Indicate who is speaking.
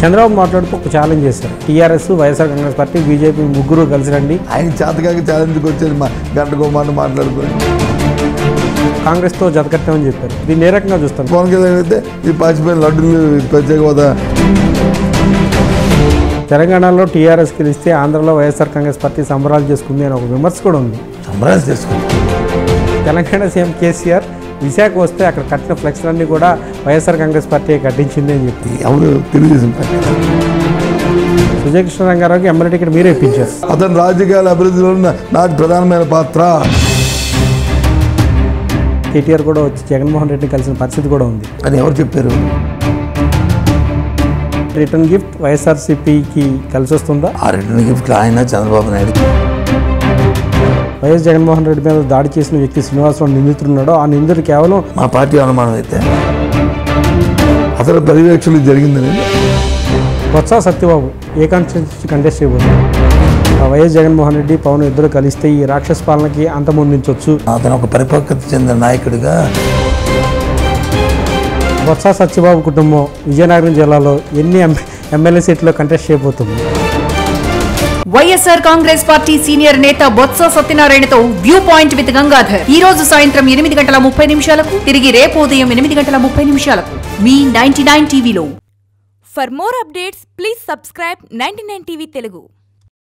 Speaker 1: చంద్రబాబు మాట్లాడుతూ ఒక ఛాలెంజ్ చేశారు TRS YSR Congress party BJP ముగ్గురు కలిసి రండి
Speaker 2: ఆయన చేతకాక ఛాలెంజ్కి వచ్చేది మా గంటకో మాట మాట్లాడుకొని
Speaker 1: కాంగ్రెస్తో జతకట్టామని చెప్పారు దీన్ని ఏ రకంగా చూస్తాం
Speaker 2: పవన్ కళ్యాణ్ అయితే ఈ పాచిపోయిన లడ్డులు ప్రత్యేక హోదా
Speaker 1: తెలంగాణలో టీఆర్ఎస్ గెలిస్తే ఆంధ్రలో వైఎస్ఆర్ కాంగ్రెస్ పార్టీ సంబరాలు చేసుకుంది అని ఒక విమర్శ కూడా ఉంది
Speaker 2: సంబరాలు చేసుకుంటాం
Speaker 1: తెలంగాణ సీఎం కేసీఆర్ విశాఖ వస్తే అక్కడ కట్టిన ఫ్లెక్స్లన్నీ కూడా వైఎస్ఆర్ కాంగ్రెస్ పార్టీ కట్టించింది అని చెప్పి
Speaker 2: ఎవరు తెలుగుదేశం పార్టీ
Speaker 1: సుజయ్ కృష్ణ రంగారావుకి ఎమ్మెల్యే టికెట్ మీరే ఇప్పించారు
Speaker 2: అతను రాజకీయాల అభివృద్ధిలో ఉన్న నాకు ప్రధానమైన పాత్ర
Speaker 1: కేటీఆర్ కూడా వచ్చి జగన్మోహన్ రెడ్డిని కలిసిన పరిస్థితి కూడా ఉంది
Speaker 2: అని ఎవరు చెప్పారు
Speaker 1: రిటర్న్ గిఫ్ట్ వైఎస్ఆర్సీపీకి కలిసి వస్తుందా
Speaker 2: ఆ రిటర్న్ గిఫ్ట్ ఆయన చంద్రబాబు నాయుడు
Speaker 1: వైఎస్ జగన్మోహన్ రెడ్డి మీద దాడి చేసిన వ్యక్తి శ్రీనివాసరావు నిందితున్నాడో ఆ నిందితుడు కేవలం
Speaker 2: మా పార్టీ అనుమానం అయితే అసలు పర్యవేక్షణ జరిగిందని
Speaker 1: Botsa Satyababu a constituency contest చేయబోతున్నారు ఆ వైఎస్ జగన్మోహన్ రెడ్డి పవన్ ఇద్దరు కలిస్తే ఈ రాక్షస పాలనకి అంతమొందించవచ్చు
Speaker 2: అతను ఒక పరిపక్వత చెందిన నాయకుడిగా
Speaker 1: బొత్స సత్యబాబు కుటుంబం విజయనగరం జిల్లాలో ఎన్ని ఎమ్మెల్యే సీట్లో కంటెస్ట్ చేయబోతుంది
Speaker 3: వైఎస్ఆర్ కాంగ్రెస్ పార్టీ సీనియర్ నేత బొత్స సత్యనారాయణతో వ్యూ పాయింట్ విత్ గంగాధర్ ఈ రోజు సాయంత్రం ఎనిమిది గంటల ముప్పై నిమిషాలకు తిరిగి రేపు ఉదయం ఎనిమిది గంటల ముప్పై నిమిషాలకు మీ నైన్టీ నైన్ టీవీలో
Speaker 4: For more updates, please subscribe 99 TV Telugu.